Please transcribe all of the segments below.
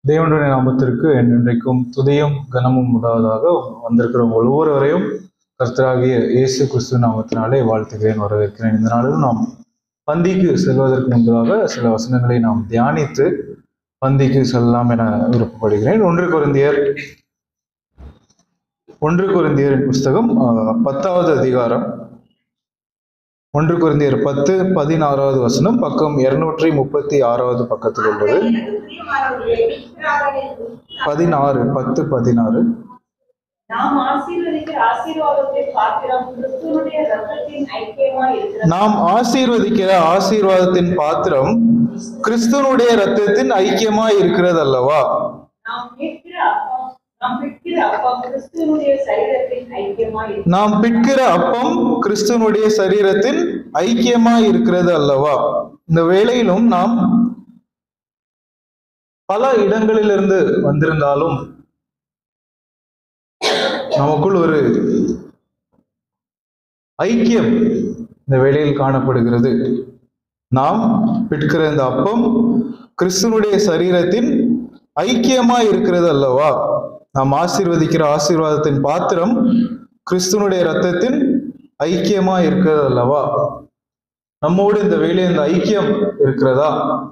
தேவனுடைய நாமத்திற்கு என்றென்றைக்கும் துதியும் கனமும் உண்டாவதாக வந்திருக்கிற உங்கள் ஒவ்வொருவரையும் கர்த்தராகிய இயேசு கிறிஸ்து நாமத்தினாலே வாழ்த்துகிறேன் வரவேற்கிறேன் இந்த நாளிலும் நாம் பந்திக்கு செல்வதற்கு முன்பதாக சில வசனங்களை நாம் தியானித்து பந்திக்கு செல்லலாம் என விருப்பப்படுகிறேன் ஒன்று குருந்தியர் ஒன்று குருந்தியரின் புஸ்தகம் ஆஹ், பத்தாவது அதிகாரம் ஒன்று குருந்தியர் பத்து பதினாறாவது வசனம் பக்கம் இருநூற்றி முப்பத்தி ஆறாவது பக்கத்தில் உள்ளது பதினாறு பத்து பதினாறு நாம் ஆசீர்வதிக்கிற ஆசீர்வாதத்தின் பாத்திரம் கிறிஸ்துவனுடைய ரத்தத்தின் ஐக்கியமாய் இருக்கிறது நாம் ஆசீர்வதிக்கிற ஆசீர்வாதத்தின் பாத்திரம் கிறிஸ்துவனுடைய ரத்தத்தின் ஐக்கியமாய் இருக்கிறது அல்லவா நாம் மீட்கிற அப்பம் நாம் பிற்கிற அப்பம் கிறிஸ்துவனுடைய சரீரத்தின் ஐக்கியமாய் இருக்கிறது நாம் பிட்கிற அப்பம் கிறிஸ்துவனுடைய சரீரத்தின் ஐக்கியமாய் இருக்கிறது அல்லவா இந்த வேளையிலும் நாம் பல இடங்களிலிருந்து வந்திருந்தாலும் நமக்குள் ஒரு ஐக்கியம் இந்த வேளையில் காணப்படுகிறது நாம் பிட்கிற இந்த அப்பம் கிறிஸ்துவனுடைய சரீரத்தின் ஐக்கியமாய் இருக்கிறது அல்லவா நாம் ஆசீர்வதிக்கிற ஆசீர்வாதத்தின் பாத்திரம் கிறிஸ்துவனுடைய ரத்தத்தின் ஐக்கியமாய் இருக்கிறது அல்லவா நம்மோடு இந்த வேளையில் இந்த ஐக்கியம் இருக்கிறதா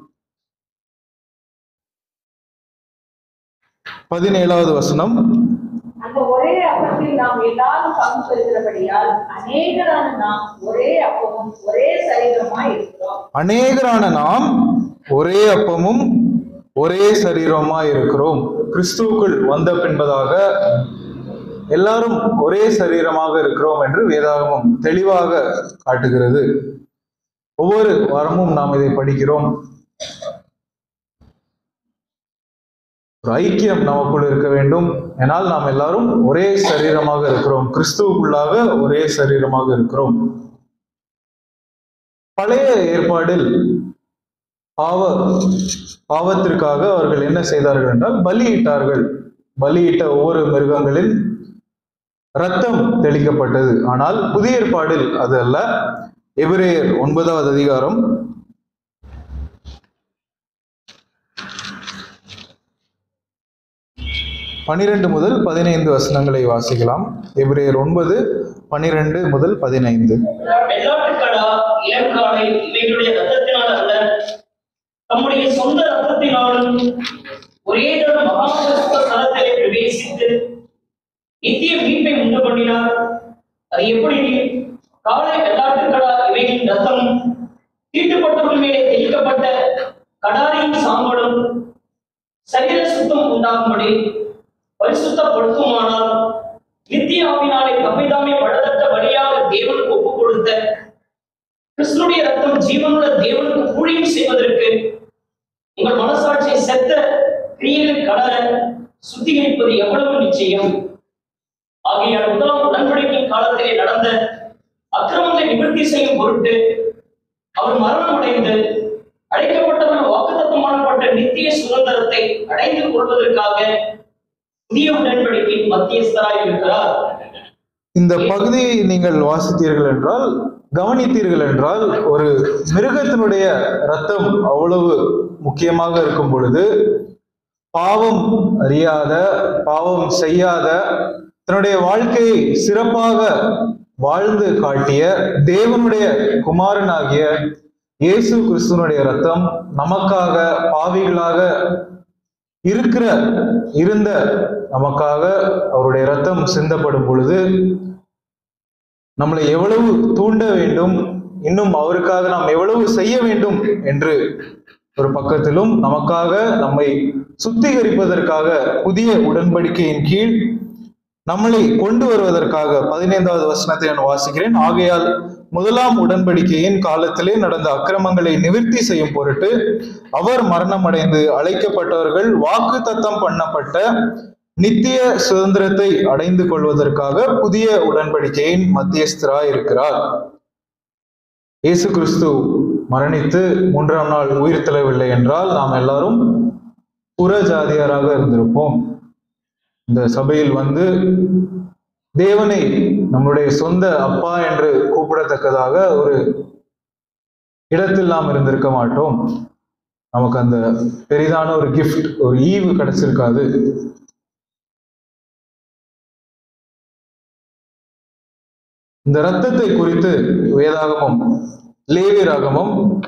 பதினேழாவது வசனம் அந்த ஒரே அப்பத்தில் நாம் எல்லாரும் பங்கு பெறுகிறபடியால் அநேகரான நாம் ஒரே அப்பமும் ஒரே சரீரமாய் இருக்கிறோம் அநேகரான நாம் ஒரே அப்பமும் ஒரே சரீரமா இருக்கிறோம் கிறிஸ்துவுக்குள் வந்த பின்பதாக எல்லாரும் ஒரே சரீரமாக இருக்கிறோம் என்று வேதாகமம் தெளிவாக காட்டுகிறது ஒவ்வொரு வாரமும் நாம் இதை படிக்கிறோம் ஒரு ஐக்கியம் நமக்குள் இருக்க வேண்டும் ஏனால் நாம் எல்லாரும் ஒரே சரீரமாக இருக்கிறோம் கிறிஸ்துவுக்குள்ளாக ஒரே சரீரமாக இருக்கிறோம் பழைய ஏற்பாடில் பாவ பாவத்திற்காக அவர்கள் என்ன செய்தார்கள் என்றால் பலியிட்டார்கள் பலியிட்ட ஒவ்வொரு மிருகங்களின் ரத்தம் தெளிக்கப்பட்டது ஆனால் புதிய ஏற்பாடில் அது அல்ல எபிரேயர் ஒன்பதாவது அதிகாரம் பனிரெண்டு முதல் பதினைந்து வசனங்களை வாசிக்கலாம் எபிரேயர் ஒன்பது பனிரெண்டு முதல் பதினைந்து வெள்ளாட்டுக்கடா இளங்காளை இவைகளுடைய ரத்தத்தினால் அல்ல தம்முடைய சொந்த ரத்தத்தினாலும் ஒரே தரம் மகாபரிசுத்த ஸ்தலத்திலே பிரவேசித்து நித்திய மீட்பை உண்டு பண்ணினார் அது எப்படி காளை வெள்ளாட்டுக்கடா இவைகளின் ரத்தம் தீட்டுப்பட்டவர்கள் மேலே தெளிக்கப்பட்ட கடாரியின் சாம்பலும் சரீர சுத்தம் உண்டாகும்படி பரிசுத்தப்படுத்துமானால் நித்திய ஆவினாலே தம்மைதாமே பழுதற்ற வழியாக தேவனுக்கு ஒப்பு கொடுத்த கிறிஸ்துடைய ரத்தம் ஜீவனுள்ள தேவனுக்கு ஊழியம் செய்வதற்கு உங்கள் மனசாட்சியை செத்த கிரியைகளை கடல சுத்திகரிப்பது எவ்வளவு நிச்சயம் ஆகையால் முதலாம் உடன்படிக்கை காலத்திலே நடந்த அக்கிரமங்களை நிவர்த்தி செய்யும் பொருட்டு அவர் மரணம் அடைந்து அழைக்கப்பட்டவர்கள் வாக்குத்தத்தம் பண்ணப்பட்ட நித்திய சுதந்திரத்தை அடைந்து கொள்வதற்காக புதிய உடன்படிக்கை மத்தியஸ்தராய் இருக்கிறார் இந்த பகுதியை நீங்கள் வாசித்தீர்கள் என்றால் கவனித்தீர்கள் என்றால் ஒரு மிருகத்தினுடைய ரத்தம் அவ்வளவு முக்கியமாக இருக்கும் பொழுது பாவம் அறியாத பாவம் செய்யாத தன்னுடைய வாழ்க்கையை சிறப்பாக வாழ்ந்து காட்டிய தேவனுடைய குமாரனாகிய இயேசு கிறிஸ்துவனுடைய ரத்தம் நமக்காக பாவிகளாக இருக்கிற இருந்த நமக்காக அவருடைய ரத்தம் சிந்தப்படும் பொழுது நம்மளை எவ்வளவு தூண்ட வேண்டும் இன்னும் அவருக்காக நாம் எவ்வளவு செய்ய வேண்டும் என்று ஒரு பக்கத்திலும் நமக்காக நம்மை சுத்திகரிப்பதற்காக புதிய உடன்படிக்கையின் கீழ் நம்மளை கொண்டு வருவதற்காக பதினைந்தாவது வசனத்தை நான் வாசிக்கிறேன் ஆகையால் முதலாம் உடன்படிக்கையின் காலத்திலே நடந்த அக்கிரமங்களை நிவர்த்தி செய்யும் பொருட்டு அவர் மரணமடைந்து அழைக்கப்பட்டவர்கள் வாக்கு தத்தம் பண்ணப்பட்ட நித்திய சுதந்திரத்தை அடைந்து கொள்வதற்காக புதிய உடன்படிக்கையின் மத்தியஸ்தராய் இருக்கிறார் இயேசு கிறிஸ்து மரணித்து மூன்றாம் நாள் உயிர் தெளவில்லை என்றால் நாம் எல்லாரும் புற ஜாதியாராக இருந்திருப்போம் இந்த சபையில் வந்து தேவனை நம்முடைய சொந்த அப்பா என்று கூப்பிடத்தக்கதாக ஒரு இடத்தில் நாம் இருந்திருக்க மாட்டோம் நமக்கு அந்த பெரிதான ஒரு கிஃப்ட் ஒரு ஈவு கிடைச்சிருக்காது இந்த ரத்தத்தை குறித்து வேதாகமம் லேவியராகமம்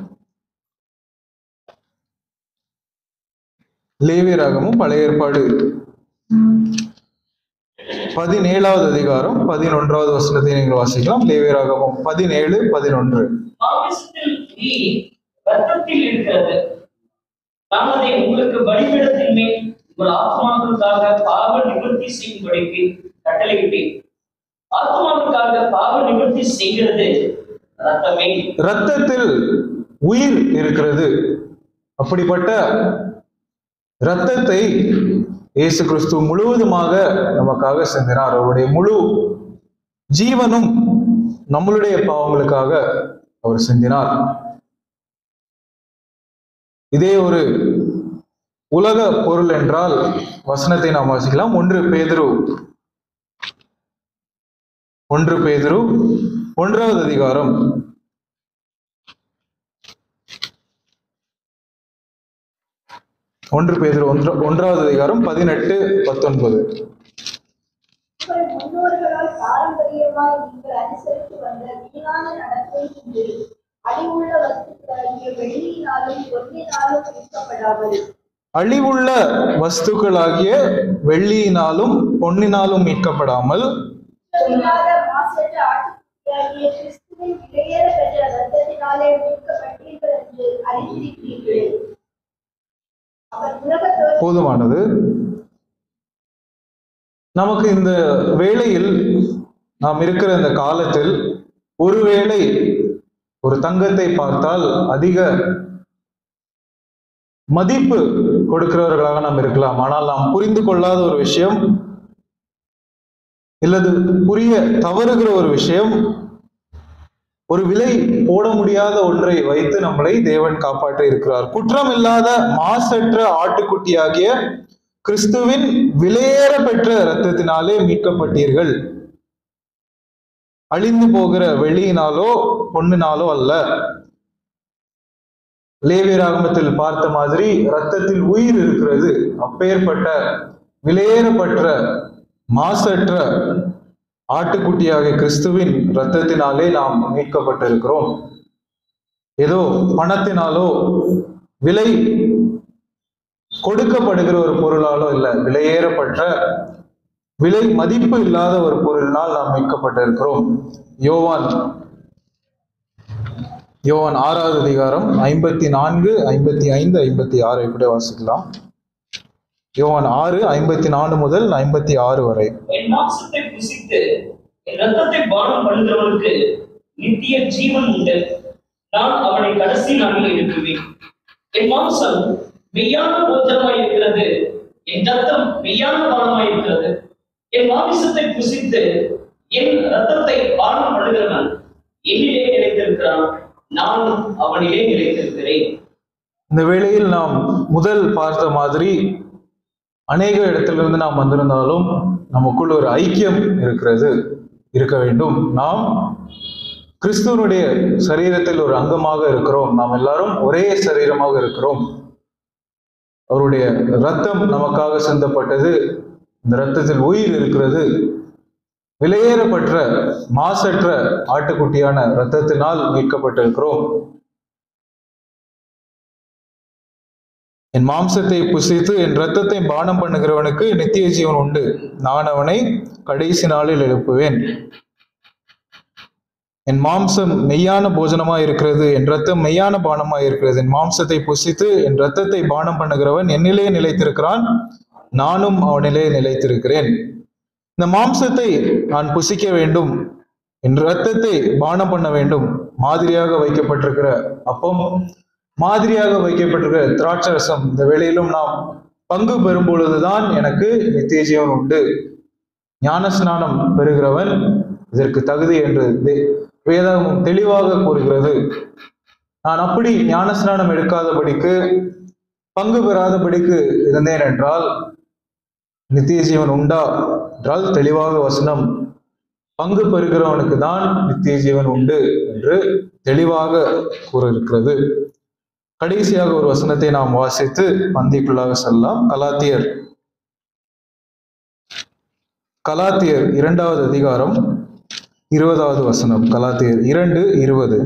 லேவியராகமும் பழைய ஏற்பாடு பதினேழாவது அதிகாரம் பதினொன்றாவது வசனத்தை நீங்கள் வாசிக்கலாம் லேவியராகமம் பதினேழு பதினொன்று மாமிசத்தில் உயிர் ரத்தத்தில் இருக்கிறது நான் அதை உங்களுக்கு பலிபீடத்தின் மேல் உங்கள் ஆத்மாக்களுக்காக பாவ நிவர்த்தி செய்யும்படிக்கு கட்டளையிட்டேன் ஆத்மாவுக்காக பாவ நிவர்த்தி செய்கிறது ரத்தமே ரத்தத்தில் உயிர் இருக்கிறது அப்படிப்பட்ட இரத்தத்தை இயேசு கிறிஸ்து முழுவதுமாக நமக்காக சிந்தினார் அவருடைய முழு ஜீவனும் நம்மளுடைய பாவங்களுக்காக அவர் சிந்தினார் இதே ஒரு உலக பொருள் என்றால் வசனத்தை நாம் வாசிக்கலாம் ஒன்று பேதுரு ஒன்று பேதுரு ஒன்றாவது அதிகாரம் ஒன்று பேதுரு ஒன்ற ஒன்றாவது அதிகாரம் பதினெட்டு பத்தொன்பது உங்கள் முன்னோர்களால் பாரம்பரியமாய் நீங்கள் அனுசரித்து வந்த வீணான நடத்தை இன்று அழிவுள்ள வஸ்துக்களாகிய வெள்ளியினாலும் பொன்னினாலும் மீட்கப்படாமல் அழிவுள்ள வஸ்துக்களாகிய வெள்ளியினாலும் பொன்னினாலும் மீட்கப்படாமல் இல்லாத மாசற்ற ஆட்டுக்குட்டியாகிய கிறிஸ்துவின் விலையேற பெற்ற ரத்தத்தினாலே மீட்கப்பட்டீர்கள் என்று அறிந்திருக்கிறீர்கள் அவர் உலகத்தோடு போதுமானது நமக்கு இந்த வேளையில் நாம் இருக்கிற இந்த காலத்தில் ஒருவேளை ஒரு தங்கத்தை பார்த்தால் அதிக மதிப்பு கொடுக்கிறவர்களாக நாம் இருக்கலாம் ஆனால் நாம் புரிந்து கொள்ளாத ஒரு விஷயம் இல்லது புரிய தவறுகிற ஒரு விஷயம் ஒரு விலை போட முடியாத ஒன்றை வைத்து நம்மளை தேவன் காப்பாற்ற இருக்கிறார் குற்றம் இல்லாத மாசற்ற ஆட்டுக்குட்டியாகிய கிறிஸ்துவின் விலையேற பெற்ற இரத்தத்தினாலே மீட்கப்பட்டீர்கள் அழிந்து போகிற வெள்ளியினாலோ பொன்னினாலோ அல்ல லேவியராகமத்தில் பார்த்த மாதிரி ரத்தத்தில் உயிர் இருக்கிறது அப்பேற்பட்ட விலையேறப்பட்ட மாசற்ற ஆட்டுக்குட்டியாகிய கிறிஸ்துவின் இரத்தத்தினாலே நாம் மீட்கப்பட்டிருக்கிறோம் ஏதோ பணத்தினாலோ விலை கொடுக்கப்படுகிற ஒரு பொருளாலோ இல்லை விலையேறப்பட்ட விலை மதிப்பு இல்லாத ஒரு பொருளினால் நாம் மீட்கப்பட்டிருக்கிறோம் யோவான் யோவான் ஆறாவது அதிகாரம் ஐம்பத்தி நான்கு ஐம்பத்தி ஐந்து ஐம்பத்தி ஆறை கூட வாசிக்கலாம் யோவான் ஆறு ஐம்பத்தி நான்கு முதல் ஐம்பத்தி ஆறு வரை என் மாம்சத்தை புசித்து என் ரத்தத்தை பானம் பண்ணுகிறவனுக்கு நித்திய ஜீவன் உண்டு நான் அவனை கடைசி நாளில் எழுப்புவேன் என் மாம்சம் மெய்யான போஜனமாய் இருக்கிறது என் ரத்தம் மெய்யான பானமாய் இருக்கிறது என் மாமிசத்தை புசித்து என் ரத்தத்தை பானம் பண்ணுகிறவன் என்னிலே நிலைத்திருக்கிறான் நானும் அவனிலே நிலைத்திருக்கிறேன் இந்த வேளையில் நாம் முதல் பார்த்த மாதிரி அநேக இடத்திலிருந்து நாம் வந்திருந்தாலும் நமக்குள் ஒரு ஐக்கியம் இருக்கிறது இருக்க வேண்டும் நாம் கிறிஸ்துவனுடைய சரீரத்தில் ஒரு அங்கமாக இருக்கிறோம் நாம் எல்லாரும் ஒரே சரீரமாக இருக்கிறோம் அவருடைய ரத்தம் நமக்காக சிந்தப்பட்டது இந்த ரத்தத்தில் உயிர் இருக்கிறது விலையேறப்பட்ட மாசற்ற ஆட்டுக்குட்டியான ரத்தத்தினால் மீட்கப்பட்டிருக்கிறோம் என் மாம்சத்தை புசித்து என் இரத்தத்தை பானம் பண்ணுகிறவனுக்கு நித்திய ஜீவன் உண்டு நான் அவனை கடைசி நாளில் எழுப்புவேன் என் மாம்சம் மெய்யான போஜனமாய் இருக்கிறது என் ரத்தம் மெய்யான பானமாய் இருக்கிறது என் மாம்சத்தை புசித்து என் ரத்தத்தை பானம் பண்ணுகிறவன் என்னிலே நிலைத்திருக்கிறான் நானும் அவனிலே நிலைத்திருக்கிறேன் இந்த மாம்சத்தை நான் புசிக்க வேண்டும் என் ரத்தத்தை பானம் பண்ண வேண்டும் மாதிரியாக வைக்கப்பட்டிருக்கிற அப்பம் மாதிரியாக வைக்கப்பட்டிருக்கிற திராட்சை ரசம் இந்த வேளையிலும் நாம் பங்கு பெறும் பொழுதுதான் எனக்கு நித்திய ஜீவன் உண்டு ஞான ஸ்நானம் பெறுகிறவன் இதற்கு தகுதி என்று தே- வேதம் தெளிவாக கூறுகிறது நான் அப்படி ஞான ஸ்நானம் எடுக்காதபடிக்கு பங்கு பெறாதபடிக்கு இருந்தேன் என்றால் நித்திய ஜீவன் உண்டா என்றால் தெளிவாக வசனம் பங்கு பெறுகிறவனுக்கு தான் நித்திய ஜீவன் உண்டு என்று தெளிவாக கூற இருக்கிறது கடைசியாக ஒரு வசனத்தை நாம் வாசித்து பந்திக்குள்ளாக செல்லலாம் கலாத்தியர் கலாத்தியர் இரண்டாவது அதிகாரம் இருபதாவது வசனம் கலாத்தியர் இரண்டு இருபது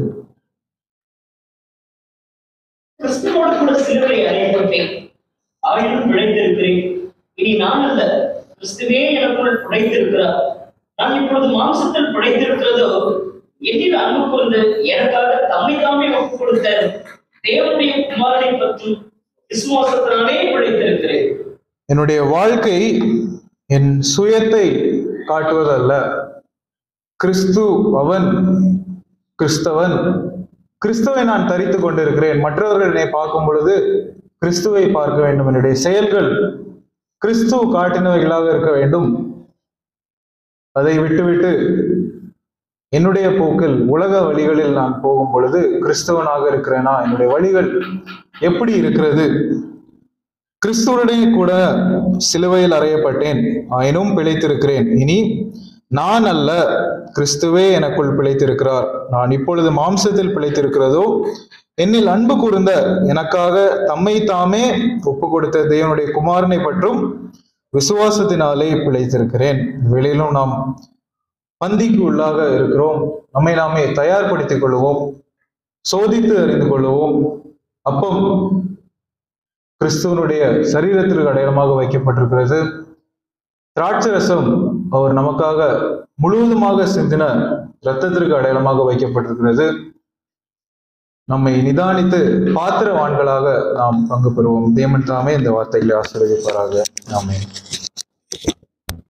கிறிஸ்துவோடு கூட சிலுவை அறையப்பட்டேன் ஆயினும் பிழைத்திருக்கிறேன் இனி நான் அல்ல கிறிஸ்துவே எனக்குள் பிழைத்திருக்கிறார் நான் இப்பொழுது மாம்சத்தில் பிழைத்திருக்கிறதோ என்னில் அன்பு கொண்டு எனக்காக தம்மை தாமே ஒப்புக் கொடுத்த தேவனுடைய குமாரனை பற்றும் விசுவாசத்தினாலே பிழைத்திருக்கிறேன் என்னுடைய வாழ்க்கை என் சுயத்தை காட்டுவதல்ல கிறிஸ்து அவன் கிறிஸ்தவன் கிறிஸ்துவை நான் தரித்து கொண்டிருக்கிறேன் மற்றவர்கள் என்னை பார்க்கும் பொழுது கிறிஸ்துவை பார்க்க வேண்டும் என்னுடைய செயல்கள் கிறிஸ்து காட்டினவைகளாக இருக்க வேண்டும் அதை விட்டுவிட்டு என்னுடைய போக்கில் உலக வழிகளில் நான் போகும் பொழுது கிறிஸ்தவனாக இருக்கிறேனா என்னுடைய வழிகள் எப்படி இருக்கிறது கிறிஸ்துவனுடைய கூட சிலுவையில் அறையப்பட்டேன் ஆயினும் பிழைத்திருக்கிறேன் இனி நான் அல்ல கிறிஸ்துவே எனக்குள் பிழைத்திருக்கிறார் நான் இப்பொழுது மாம்சத்தில் பிழைத்திருக்கிறதோ என்னில் அன்பு கூர்ந்த எனக்காக தம்மை தாமே ஒப்பு கொடுத்த தேவனுடைய குமாரனை பற்றும் விசுவாசத்தினாலே பிழைத்திருக்கிறேன் வெளியிலும் நாம் பந்திக்கு உள்ளாக இருக்கிறோம் நம்மை நாமே தயார்படுத்திக் கொள்வோம் சோதித்து அறிந்து கொள்வோம் அப்பம் கிறிஸ்துவனுடைய சரீரத்திற்கு அடையாளமாக வைக்கப்பட்டிருக்கிறது திராட்சரசம் அவர் நமக்காக முழுவதுமாக சிந்தின இரத்தத்திற்கு அடையாளமாக வைக்கப்பட்டிருக்கிறது நம்மை நிதானித்து பாத்திரவான்களாக நாம் பங்கு பெறுவோம் தேவன் தாமே இந்த வார்த்தைகளை ஆசீர்வதிப்பாராக ஆமென்